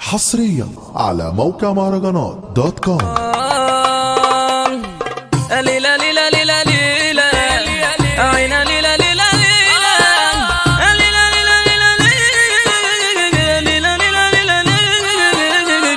حصريا على موقع مهرجانات دوت كوم ليلى ليلى ليلى ليلى عينا ليلى ليلى ليلى ليلى ليلى ليلى ليلى ليلى ليلى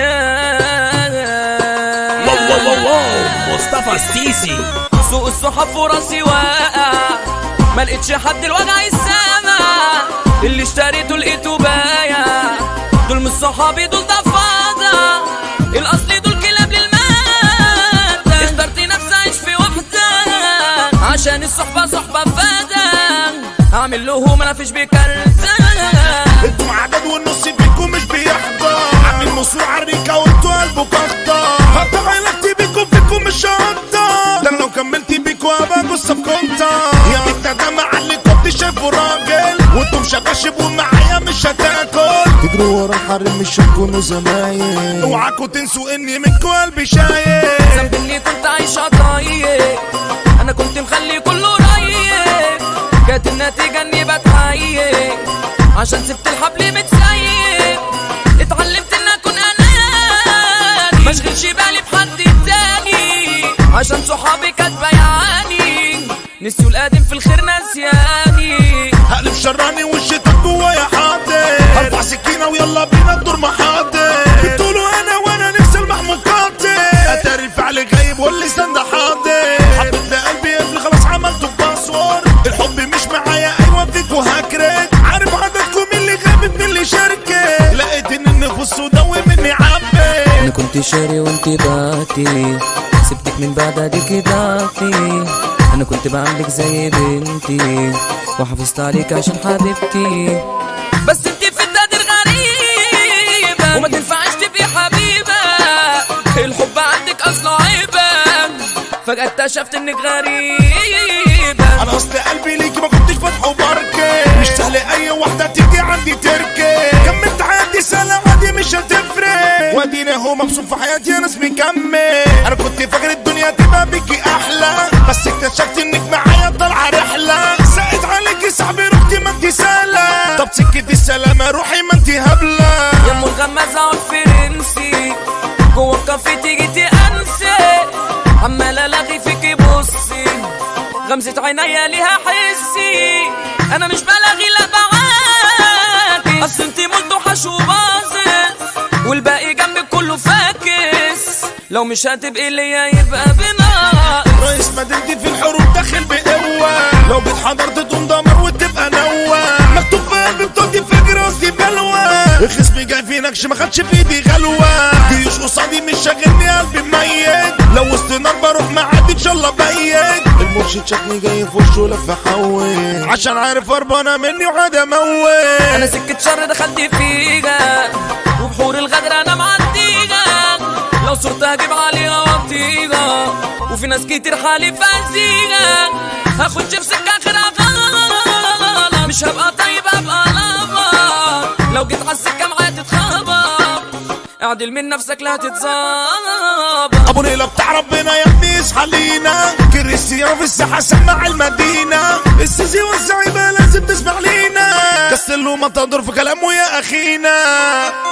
واو واو واو واو مصطفى السيسي سوق الصحاب فرصي واقع ما لقيتش حد الوجع السما اللي اشتريته لقيته بايع دول مش صحابي دول ضفادع الاصلي دول كلاب للمادة اخترت نفسي اعيش في وحدة عشان الصحبة صحبة فادة اعمل لهم انا فيش بكرتة انتوا عدد والنص فيكم مش بيحضر عامل مصروع عريكة وانتوا قلبكم اخضر هقطع علاقتي بيكم فيكم مش هقدر ده انا لو كملت بيكم هبقى جثة في كونتا يا بنت ده مع اللي كنت شايفه راجل وانتوا مش هتشرب ومعايا مش هتاكل تجروا ورا الحريم مش هتكونوا زمايل اوعاكوا تنسوا اني منكم قلبي شايل ذنب اني كنت عايشة طيب انا كنت مخلي كله رايق كانت النتيجة اني بتحيي عشان سبت الحبل متسيب اتعلمت ان اكون اناني مشغلش بالي بحد تاني عشان صحابي كانت بيعاني نسيوا القديم في الخير نسياني هقلب شراني والشتا جوايا حاضر هرفع سكينة ويلا بينا الدور محاضر بتقولوا انا وانا نفس المحمود قاتل اتاري فعل غايب واللسان ده حاضر حبيت لقلبي قبل خلاص عملته باسورد الحب مش معايا ايوه فيك وهكرت عارف عددكم مين اللي غابت مين اللي شاركت لقيت ان النفوس سوداوي مني عبت انا كنت شاري وانت بعتي سبتك من بعد اديك ضعفي انا كنت بعملك زي بنتي وحافظت عليك عشان حبيبتي بس انت في التقدير غريبة وما تنفعش تبقي حبيبة الحب عندك اصله عيبة فجأة اكتشفت انك غريبة انا اصل قلبي ليكي ما كنتش فاتحه بركه مش سهل اي واحده تيجي عندي تركي كملت حياتي سنه عادي مش هتفرق وادينا هو مبسوط في حياتي انا اسمي كمل انا كنت فاكر الدنيا تبقى بيكي احلى بس اكتشفت انك معايا طالعه رحله سقت عليكي صاحبي رحتي ما انت سهله طب سكتي السلامه روحي ما انت هبله يا ام الغمازة والفرنسي جوه الكافيه تيجي تأنسي عمال الاغي فيكي بصي غمزة عينيا ليها حسي انا مش بلاغي لا بعاكس اصل انتي ملتوحش وباظت والباقي جنبك كله فاكس لو مش هتبقي ليا يبقى بناقص رئيس مدينتي في الحروب داخل بقوة لو جيت حضرت تقوم دمر وتبقى نوة مكتوب في قلبي بتودي فكرة قصدي بلوى الخصم جاي في نكش ما خدش في ايدي غلوة جيوش قصادي مش شاغلني قلبي ميت لو وسط نار بروح معدي ان شاء الله بيت المرشد شافني جاي في وشه لف حول عشان عارف هربانة مني وعاد اموت انا سكة شر دخلت فيها وبحور الغدر انا معديها لو صرت هجيب عليها وطيها وفي ناس كتير حالي فازيها هاخد في سكة اخرها غلط مش هبقى طيب هبقى لبا لو جيت على السكة معايا تتخبط اعدل من نفسك لا تتظبط ابو ليلى بتاع ربنا يا ابني اصحى لينا كريستيانو في الساحه سمع المدينه السيسي والزعيمه لازم تسمع لينا كسل له ما تقدر في كلامه يا اخينا